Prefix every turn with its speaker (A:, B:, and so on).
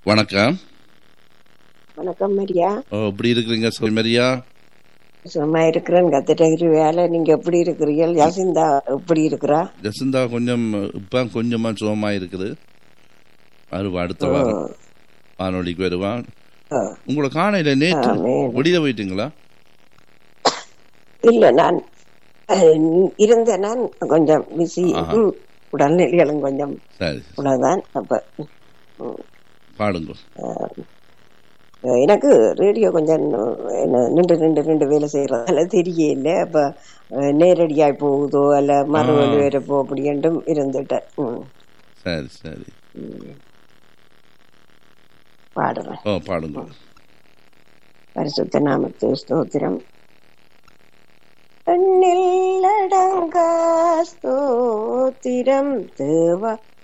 A: வணக்கம்
B: வணக்கம் மரியா
A: ஓ எப்படி இருக்கிறீங்க சௌமரியா
B: சும்மா இருக்கிறேன் கத்துட்டு வேலை நீங்க எப்படி இருக்கிறீர்கள் யசிந்தா எப்படி இருக்கிறா
A: ஜசந்தா கொஞ்சம் இப்போ கொஞ்சமா சுகமா இருக்குது வருவா அடுத்த வாரம் வானொலிக்கு வருவான்
B: ஆ.
A: உங்களை காணையில நேற்று
B: ஆமென்.
A: வெளியில போயிட்டீங்களா
B: இல்ல நான் அஹ், இருந்த நான் கொஞ்சம் பிஸி
A: ஆஹா.
B: உடல்நிலைகளும் கொஞ்சம்
A: சரி
B: உள்ளதான் அப்ப ம்,
A: பாடுங்க
B: அஹ், எனக்கு ரேடியோ கொஞ்சம் என்ன, நின்று நின்று நின்று வேலை செய்யறதால தெரியல அப்ப அஹ், நேரடியாய் போகுதோ அல்ல மறுவழி வேற போ அப்படின்ட்டும் இருந்துட்டேன் ம்,
A: சரி சரி
B: பாடுறேன்
A: ஓ பாடுங்க
B: பரிசுத்த நாமத்து ஸ்தோத்திரம் எண்ணில் அடங்கா ஸ்தோத்திரம் தேவா